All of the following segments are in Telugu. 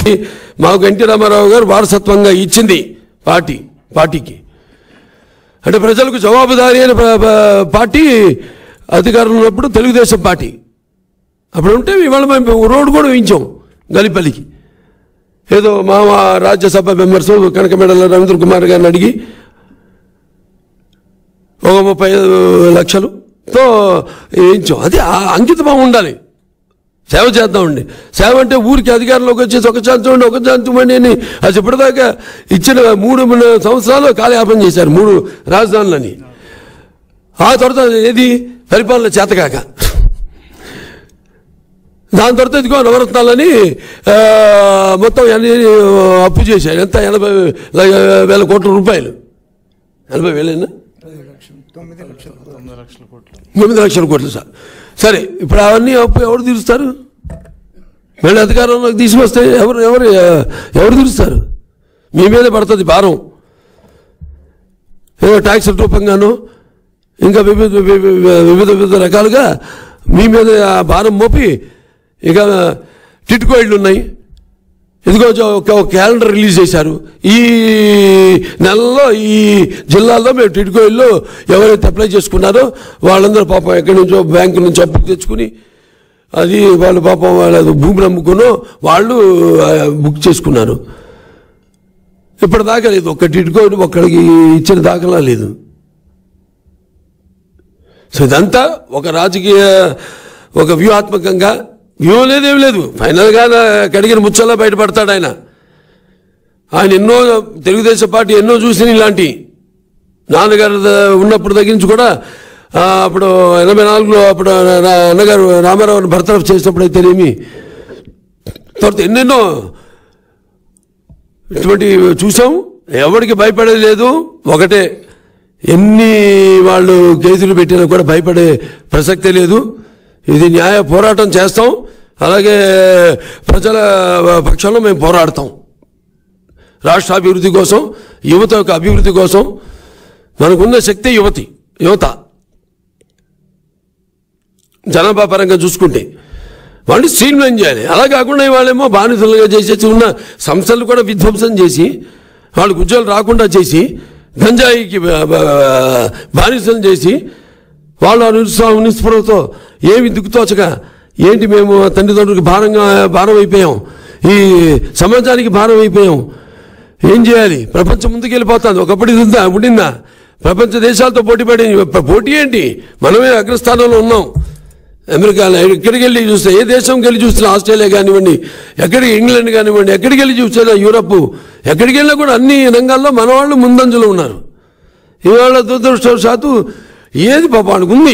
మాకు ఎన్టీ రామారావు గారు వారసత్వంగా ఇచ్చింది పార్టీ పార్టీకి అంటే ప్రజలకు జవాబుదారీ అయిన ప- ప- పార్టీ అధికారంలో ఉన్నప్పుడు తెలుగుదేశం పార్టీ అప్పుడు ఉంటే ఇవాళ మేము రోడ్డు కూడా వేయించాం గలిపల్లికి ఏదో మా మా రాజ్యసభ మెంబర్స్ కనకమెడల రవీంద్ర కుమార్ గారిని అడిగి ఒక ముప్పై ఐదు లక్షలుతో వేయించాం అది ఆ అంకితభావం ఉండాలి సేవ చేద్దామండి సేవ అంటే ఊరికి అధికారంలోకి వచ్చేసి ఒక ఛాన్స్ ఉండి ఒక ఛాన్స్ ఇవ్వండి అని అది ఇప్పటిదాకా ఇచ్చిన మూడు మూడు సంవత్సరాలు కాలయాపన చేశారు మూడు రాజధానులని ఆ తర్వాత ఏది పరిపాలన చేతకాక దాని తర్వాత ఇదిగో నవరత్నాలని ఆ, మొత్తం ఎన్ని అప్పు చేశారు ఎంత ఎనభై ల- వేల కోట్ల రూపాయలు ఎనభై వేలేనా తొమ్మిది లక్షలు తొమ్మిది లక్షల కోట్లు ఎనిమిది లక్షల కోట్లు సార్ సరే ఇప్పుడు అవన్నీ అప్పు ఎవరు తీరుస్తారు మళ్ళీ అధికారంలోకి తీసుకొస్తే ఎవరు ఎవరు ఎవరు తీరుస్తారు మీ మీదే పడుతుంది భారం ఏదో ట్యాక్సుల రూపంగాను ఇంకా వివిధ వివిధ వివిధ వివిధ రకాలుగా మీ మీద ఆ భారం మోపి ఇక టిట్కో ఇళ్ళు ఉన్నాయి ఇదిగో జో- ఒక ఒక క్యాలెండర్ రిలీజ్ చేశారు ఈ నెలలో ఈ జిల్లాలో మేము టిడ్కో ఇల్లు ఎవరైతే అప్లై చేసుకున్నారో వాళ్ళందరూ పాపం ఎక్కడి నుంచో బ్యాంకు నుంచి అప్పు తెచ్చుకుని అది వాళ్ళు పాపం వాళ్ళ భూమిని అమ్ముకునో వాళ్ళు ఆ, బుక్ చేసుకున్నారు ఇప్పటిదాకా లేదు ఒక్క టిడ్కో ఇల్లు ఒక్కడికి ఇచ్చిన దాఖలా లేదు సో ఇదంతా ఒక రాజకీయ ఒక వ్యూహాత్మకంగా వ్యూహం లేదేం లేదు ఫైనల్గా నా- కడిగిన ముచ్చల్లా బయటపడతాడు ఆయన ఆయన ఎన్నో తెలుగుదేశం పార్టీ ఎన్నో చూసిన ఇలాంటి నాన్నగారు ద- ఉన్నప్పుడు దగ్గర నుంచి కూడా ఆ, అప్పుడు ఎనభై నాలుగులో అప్పుడు నా- నా అన్నగారు రామారావుని భర్తరఫ్ చేసినప్పుడు అయితేనేమి తర్వాత ఎన్నెన్నో ఇటువంటి చూసాం ఎవరికి భయపడేది లేదు ఒకటే ఎన్ని వాళ్ళు కేసులు పెట్టినా కూడా భయపడే ప్రసక్తే లేదు ఇది న్యాయ పోరాటం చేస్తాం అలాగే ప్రజల పక్షంలో మేము పోరాడతాం రాష్ట్ర అభివృద్ధి కోసం యువత యొక్క అభివృద్ధి కోసం మనకున్న శక్తి యువతి యువత జనాభా పరంగా చూసుకుంటే వాళ్ళు స్ట్రీమ్లైన్ చేయాలి అలా కాకుండా వాళ్ళేమో బానిసలుగా చేసేసి ఉన్న సంస్థలు కూడా విధ్వంసం చేసి వాళ్ళకు ఉద్యోగాలు రాకుండా చేసి గంజాయికి బ- బ- బానిసలు చేసి వాళ్ళు ఆ నిరుత్సాహం నిస్పృహతో ఏమి దిక్కుతోచగా ఏంటి మేము తండ్రిదండ్రులకు భారంగా భారం అయిపోయాం ఈ సమాజానికి భారం అయిపోయాం ఏం చేయాలి ప్రపంచం ముందుకు వెళ్ళిపోతుంది ఒకప్పుడు ఇది ఉందా ఉండిందా ప్రపంచ దేశాలతో పోటీ పడి పోటీ ఏంటి మనమే అగ్రస్థానంలో ఉన్నాం అమెరికా ఎక్కడికి వెళ్ళి చూస్తే ఏ దేశంకి వెళ్ళి చూసినా ఆస్ట్రేలియా కానివ్వండి ఎక్కడికి ఇంగ్లాండ్ కానివ్వండి ఎక్కడికి వెళ్ళి చూసినా యూరప్ ఎక్కడికి వెళ్ళినా కూడా అన్ని రంగాల్లో మన వాళ్ళు ముందంజలో ఉన్నారు ఇవాళ దురదృష్టవశాత్తు ఏది పాపానికి ఉంది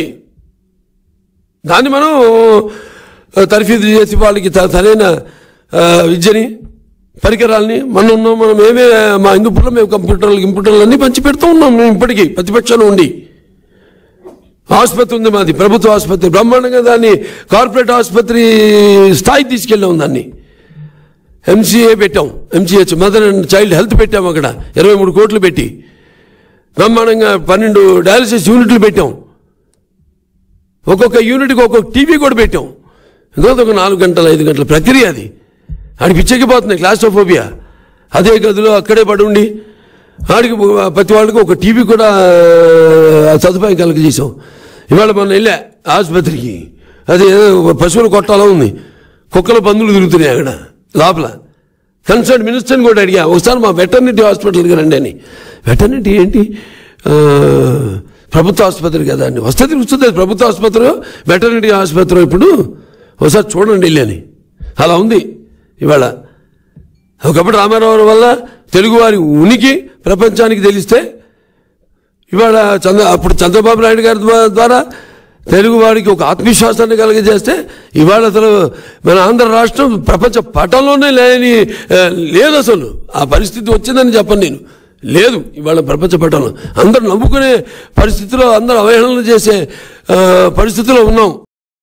దాన్ని మనం ఆ, తర్ఫీదు చేసి వాళ్ళకి త- సరైన ఆ, విద్యని పరికరాలని మనం ఉన్నాం మనం ఏమే మా హిందూపురంలో మేము కంప్యూటర్లు కంప్యూటర్లు అన్నీ పంచి పెడుతూ ఉన్నాం మేము ఇప్పటికీ ప్రతిపక్షంలో ఉండి ఆసుపత్రి ఉంది మాది ప్రభుత్వ ఆసుపత్రి బ్రహ్మాండంగా దాన్ని కార్పొరేట్ ఆసుపత్రి స్థాయికి తీసుకెళ్ళాం దాన్ని ఎంసీఏ పెట్టాం MCH mother and child health పెట్టాం అక్కడ ఇరవై మూడు కోట్లు పెట్టి బ్రహ్మాండంగా పన్నెండు డయాలసిస్ యూనిట్లు పెట్టాం ఒక్కొక్క యూనిట్కి ఒక్కొక్క టీవీ కూడా పెట్టాం ఇంకొక ఒక నాలుగు గంటల ఐదు గంటల ప్రక్రియ అది ఆడికి పిచ్చెక్కిపోతుంది క్లాస్ట్రోఫోబియా అదే గదిలో అక్కడే పడి ఉండి ఆడికి ప్రతి వాళ్ళకి ఒక టీవీ కూడా ఆ, సదుపాయం కలగజేసాం ఇవాళ మనం వెళ్ళా ఆసుపత్రికి అది ఏదో పశువుల కొట్టాలో ఉంది కుక్కల పందులు తిరుగుతున్నాయి అక్కడ లోపల కన్సర్న్ మినిస్టర్ని కూడా అడిగా ఒకసారి మా వెటర్నిటీ హాస్పిటల్కి రండి అని వెటర్నిటీ ఏంటి ఆ, ప్రభుత్వ ఆసుపత్రి కదా అండి వస్తుంది వస్తుంది అది ప్రభుత్వ ఆసుపత్రి వెటర్నిటీ ఆసుపత్రి ఇప్పుడు ఒకసారి చూడండి వెళ్ళి అని అలా ఉంది ఇవాళ ఒకప్పుడు రామారావు వల్ల తెలుగువారి ఉనికి ప్రపంచానికి తెలిస్తే ఇవాళ చంద్ర అప్పుడు చంద్రబాబు నాయుడు గారి ద్వా- ద్వారా తెలుగు వాడికి ఒక ఆత్మవిశ్వాసాన్ని కలిగజేస్తే ఇవాళ అసలు మన ఆంధ్ర రాష్ట్రం ప్రపంచ పటంలోనే లేని ఆ, లేదు అసలు ఆ పరిస్థితి వచ్చిందని చెప్పను నేను లేదు ఇవాళ ప్రపంచ పటంలో అందరూ నమ్ముకునే పరిస్థితిలో అందరూ అవహేళన చేసే ఆ, పరిస్థితిలో ఉన్నాం